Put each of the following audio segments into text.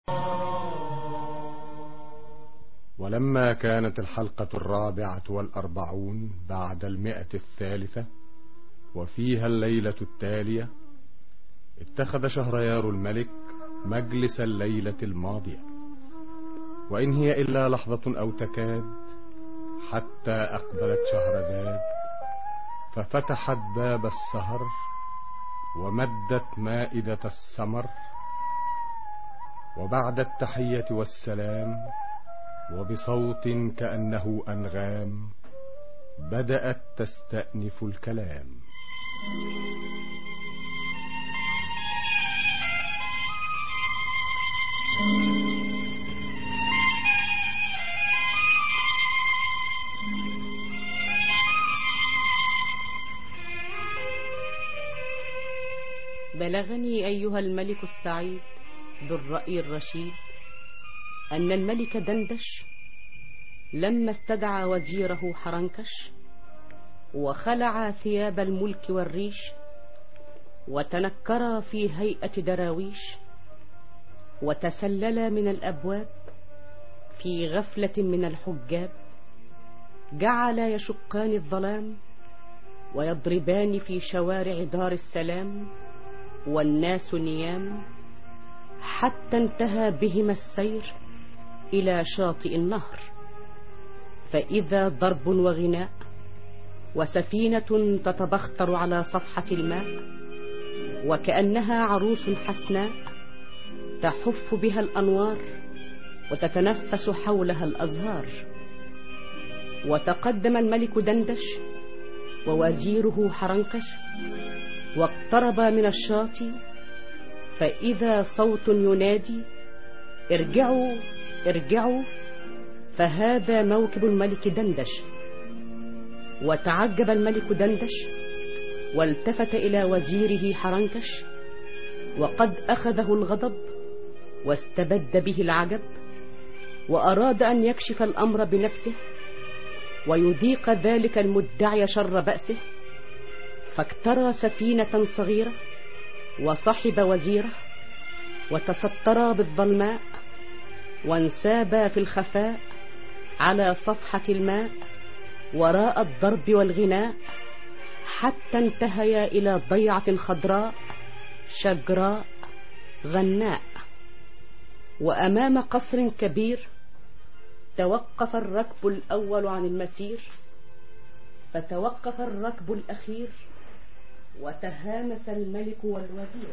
ولما كانت الحلقة الرابعة والأربعون بعد المئة الثالثة وفيها الليلة التالية اتخذ شهريار الملك مجلس الليلة الماضية وإن هي إلا لحظة أو تكاد حتى أقبلت شهرزاد ففتحت باب السهر ومدت مائدة السمر وبعد التحية والسلام وبصوت كأنه أنغام بدأت تستأنف الكلام بلغني أيها الملك السعيد ذو الرأي الرشيد أن الملك دندش لما استدعى وزيره حرنكش وخلع ثياب الملك والريش وتنكرا في هيئة دراويش وتسللا من الأبواب في غفلة من الحجاب جعلا يشقان الظلام ويضربان في شوارع دار السلام والناس نيام حتى انتهى بهما السير إلى شاطئ النهر فإذا ضرب وغناء وسفينة تتبختر على صفحة الماء وكأنها عروس حسناء تحف بها الأنوار وتتنفس حولها الأزهار وتقدم الملك دندش ووزيره حرنكش واقتربا من الشاطئ فإذا صوت ينادي ارجعوا ارجعوا فهذا موكب الملك دندش وتعجب الملك دندش والتفت إلى وزيره حرنكش وقد أخذه الغضب واستبد به العجب وأراد أن يكشف الأمر بنفسه ويذيق ذلك المدعي شر بأسه فاكترى سفينة صغيرة وصحب وزيره وتسترا بالظلماء وانسابا في الخفاء على صفحة الماء وراء الضرب والغناء حتى انتهيا إلى ضيعة خضراء شجراء غناء وأمام قصر كبير توقف الركب الأول عن المسير فتوقف الركب الأخير وتهامس الملك والوزير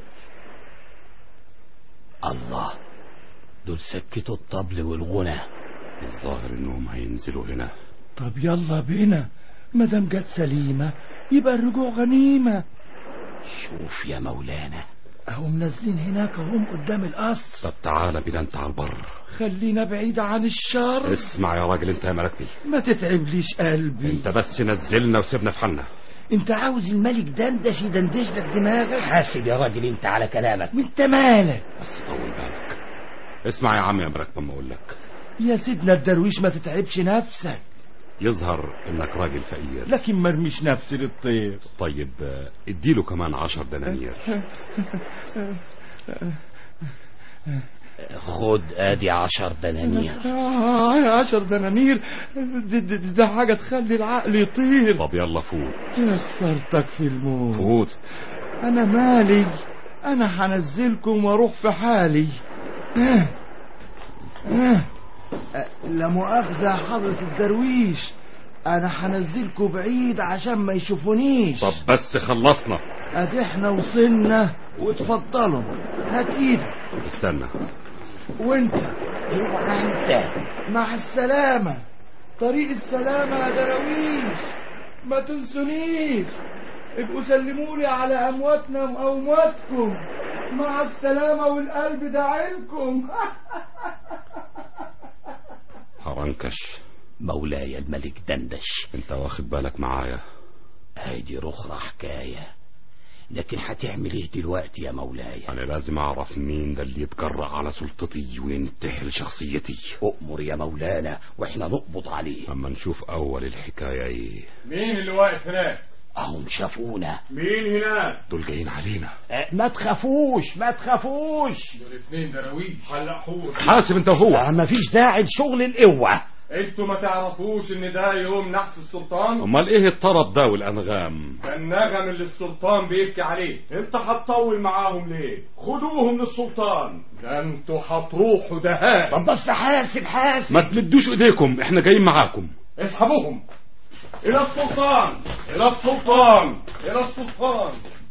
الله دول سكتوا الطبل والغنى الظاهر انهم هينزلوا هنا طب يلا بينا مدام جت سليمة يبقى الرجوع غنيمة شوف يا مولانا اهم نازلين هناك هم قدام القصر طب تعالى بينا انت على البر خلينا بعيد عن الشر اسمع يا راجل انت يا ملكبي ما تتعبليش قلبي انت بس نزلنا وسيبنا في حالنا انت عاوز الملك دندش يدندش لك دماغك حاسب يا راجل انت على كلامك انت مالك بس طول بالك اسمع يا عم يا مراكب اما اقول لك يا سيدنا الدرويش ما تتعبش نفسك يظهر انك راجل فقير لكن مرميش نفسي للطير طيب آه، اديله كمان عشر دنانير خد ادي عشر دنانير آه عشر دنانير دي, دي, دي, ده حاجة تخلي العقل يطير طب يلا فوت يا خسارتك في الموت فوت انا مالي انا هنزلكم واروح في حالي آه. آه. آه، لا مؤاخذة يا حضرة الدرويش انا هنزلكم بعيد عشان ما يشوفونيش طب بس خلصنا ادي احنا وصلنا واتفضلوا هات ايدك استنى وانت اوعى انت مع السلامة طريق السلامة يا دراويش ما تنسونيش ابقوا سلمولي على امواتنا وامواتكم مع السلامة والقلب داعيلكم حرنكش مولاي الملك دندش انت واخد بالك معايا هيدي رخرة حكاية لكن هتعمل ايه دلوقتي يا مولاي انا لازم اعرف مين ده اللي يتجرأ على سلطتي وينتحل شخصيتي اؤمر يا مولانا واحنا نقبض عليه اما نشوف اول الحكاية ايه مين اللي واقف هناك اهم شافونا مين هناك دول جايين علينا أه، ما تخافوش ما تخافوش الاثنين دراويش حلقوش حاسب انت وهو آه، مفيش داعي لشغل القوة انتوا ما تعرفوش ان ده يوم نحس السلطان امال ايه الطرب ده والانغام ده النغم اللي السلطان بيبكي عليه انت هتطول معاهم ليه خدوهم للسلطان ده انتوا هتروحوا دهان طب بس حاسب حاسب ما تمدوش ايديكم احنا جايين معاكم اسحبوهم الى السلطان الى السلطان الى السلطان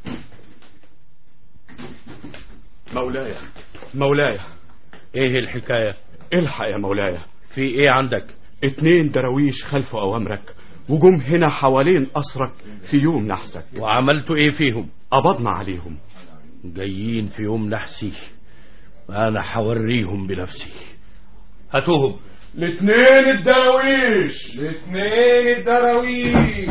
مولاي مولاي ايه الحكاية الحق يا مولاي في ايه عندك اتنين دراويش خلفوا اوامرك وجم هنا حوالين قصرك في يوم نحسك وعملتوا ايه فيهم قبضنا عليهم جايين في يوم نحسي انا حوريهم بنفسي هاتوهم الاتنين الدراويش الاثنين الدراويش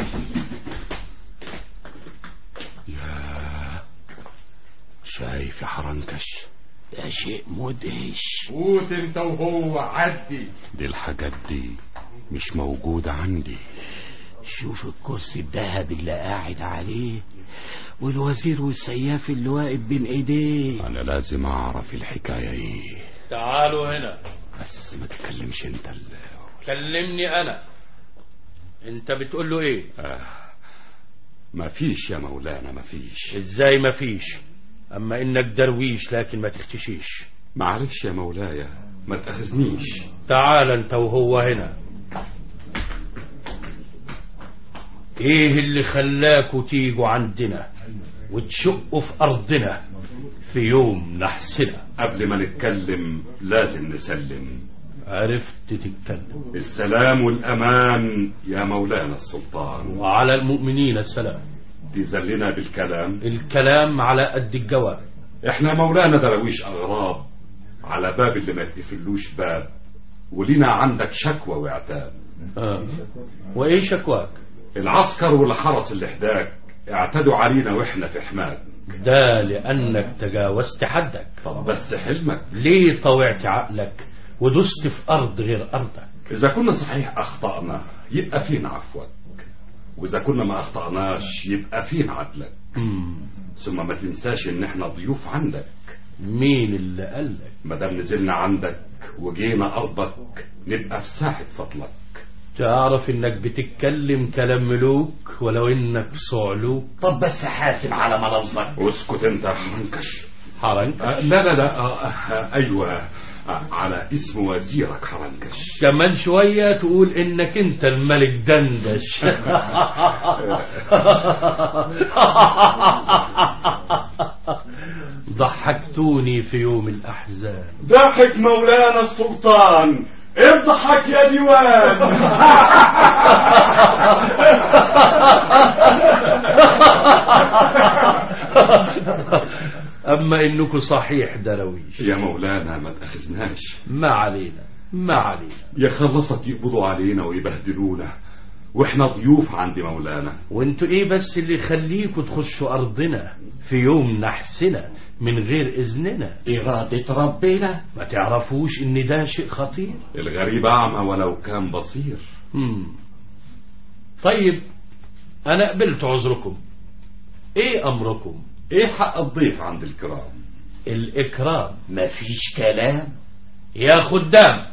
شايف يا حرنكش ده شيء مدهش فوت انت وهو عدي دي الحاجات دي مش موجودة عندي شوف الكرسي الذهبي اللي قاعد عليه والوزير والسياف اللي واقف بين ايديه انا لازم اعرف الحكاية ايه تعالوا هنا بس ما تتكلمش انت ال... كلمني انا انت بتقول له ايه آه. ما فيش يا مولانا ما فيش ازاي مفيش اما انك درويش لكن ما تختشيش معلش يا مولاي ما تأخذنيش تعال انت وهو هنا ايه اللي خلاكوا تيجوا عندنا وتشقوا في ارضنا في يوم نحسنا قبل ما نتكلم لازم نسلم عرفت تتكلم السلام والأمان يا مولانا السلطان وعلى المؤمنين السلام تذلنا بالكلام الكلام على قد الجواب احنا مولانا درويش أغراب على باب اللي ما يتقفلوش باب ولينا عندك شكوى وعتاب آه. وايه شكواك العسكر والحرس اللي حداك اعتدوا علينا واحنا في حماك ده لانك تجاوزت حدك طب بس حلمك ليه طوعت عقلك ودست في ارض غير ارضك إذا كنا صحيح أخطأنا يبقى فين عفوك وإذا كنا ما أخطأناش يبقى فين عدلك مم. ثم ما تنساش إن إحنا ضيوف عندك مين اللي قالك ما دام نزلنا عندك وجينا أرضك نبقى في ساحة فضلك تعرف انك بتتكلم كلام ملوك ولو انك صعلوك طب بس حاسب على ملظك اسكت أنت يا حرنكش حرنكش آه، لا لا لا آه، آه، أيوة آه، على اسم وزيرك حرنكش كمان شوية تقول انك انت الملك دندش ضحكتوني في يوم الاحزان ضحك مولانا السلطان اضحك يا ديوان اما انكم صحيح درويش يا مولانا ما تأخذناش ما علينا ما علينا يخلصك يقبضوا علينا ويبهدلونا واحنا ضيوف عند مولانا وانتوا ايه بس اللي يخليكوا تخشوا ارضنا في يوم نحسنا من غير اذننا إرادة ربنا ما تعرفوش ان ده شيء خطير الغريب أعمى ولو كان بصير مم. طيب انا قبلت عذركم ايه امركم ايه حق الضيف عند الكرام الاكرام مفيش كلام يا خدام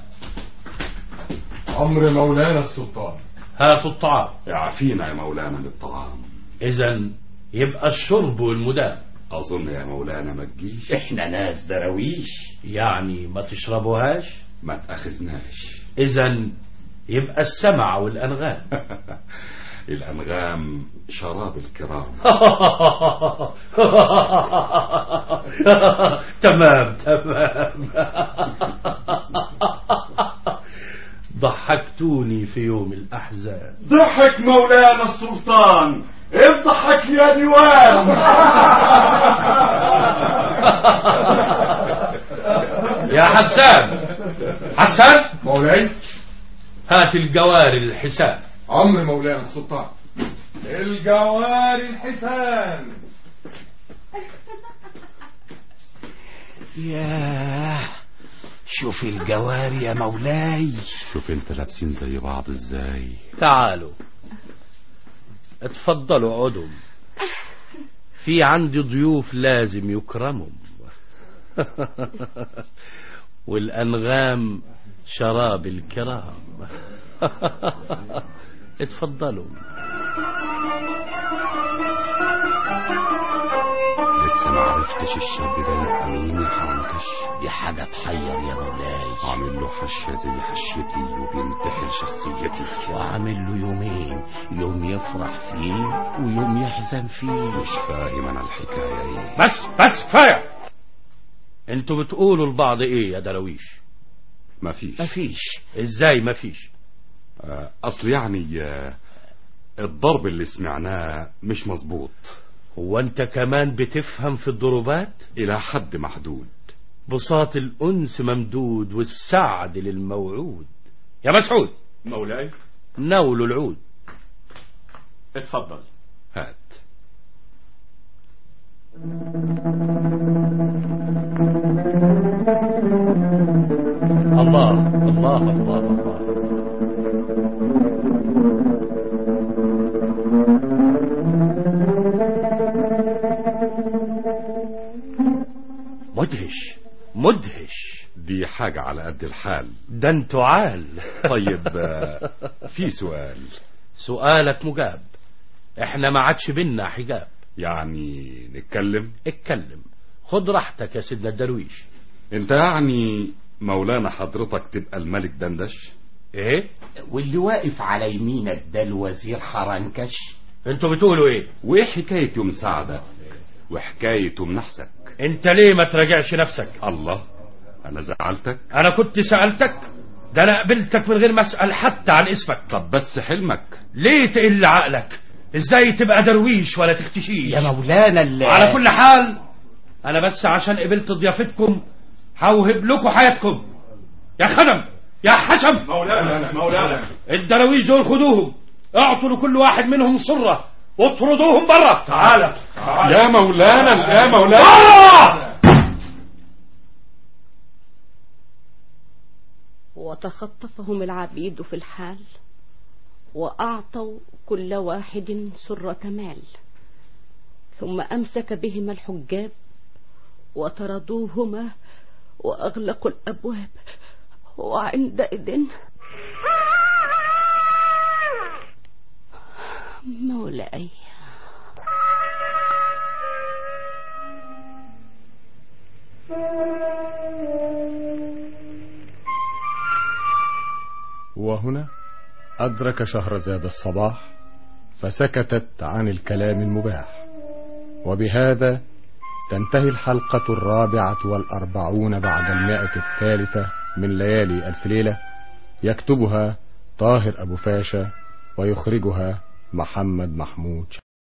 امر مولانا السلطان هاتوا الطعام اعفينا يا مولانا بالطعام اذا يبقى الشرب والمدام اظن يا مولانا ما تجيش احنا ناس دراويش يعني ما تشربوهاش ما تاخذناش اذا يبقى السمع والانغام الانغام شراب الكرام تمام تمام ضحكتوني في يوم الأحزان ضحك مولانا السلطان اضحك يا ديوان يا حسان حسان مولاي هات الجواري الحساب امر مولانا السلطان الجواري الحسان ياه شوف الجواري يا مولاي شوف انت لابسين زي بعض ازاي تعالوا اتفضلوا اقعدوا في عندي ضيوف لازم يكرموا والأنغام شراب الكرام اتفضلوا لسه ما عرفتش الشاب ده يبقى مين يا حرنكش دي حاجة تحير يا مولاي عامل له حشة زي حشتي وبينتحل شخصيتي وعامل له يومين يوم يفرح فيه ويوم يحزن فيه مش فاهم انا الحكاية ايه بس بس كفاية انتوا بتقولوا لبعض ايه يا درويش مفيش مفيش ازاي مفيش آه، اصل يعني آه، الضرب اللي سمعناه مش مظبوط هو انت كمان بتفهم في الضربات الى حد محدود بساط الأنس ممدود والسعد للموعود يا مسعود مولاي ناولوا العود اتفضل هات الله الله الله الله مدهش مدهش دي حاجة على قد الحال ده انتوا عال طيب آه، في سؤال سؤالك مجاب احنا ما عادش بينا حجاب يعني نتكلم اتكلم خد راحتك يا سيدنا الدرويش انت يعني مولانا حضرتك تبقى الملك دندش ايه واللي واقف على يمينك ده الوزير حرنكش انتوا بتقولوا ايه وايه حكاية يوم سعدك وحكاية يوم نحسك انت ليه ما تراجعش نفسك الله انا زعلتك انا كنت سألتك ده انا قبلتك من غير ما اسأل حتى عن اسمك طب بس حلمك ليه تقل عقلك ازاي تبقى درويش ولا تختشيش يا مولانا اللي على كل حال انا بس عشان قبلت ضيافتكم هوهب لكم حياتكم يا خدم يا حشم مولانا مولانا الدراويش دول خدوهم اعطوا لكل واحد منهم صرة واطردوهم برا تعالى يا مولانا يا مولانا برا وتخطفهم العبيد في الحال وأعطوا كل واحد سرة مال ثم أمسك بهما الحجاب وطردوهما وأغلقوا الأبواب وعندئذ مولاي وهنا أدرك شهرزاد الصباح فسكتت عن الكلام المباح وبهذا تنتهي الحلقة الرابعة والأربعون بعد المائة الثالثة من ليالي ألف ليلة يكتبها طاهر أبو فاشا ويخرجها محمد محمود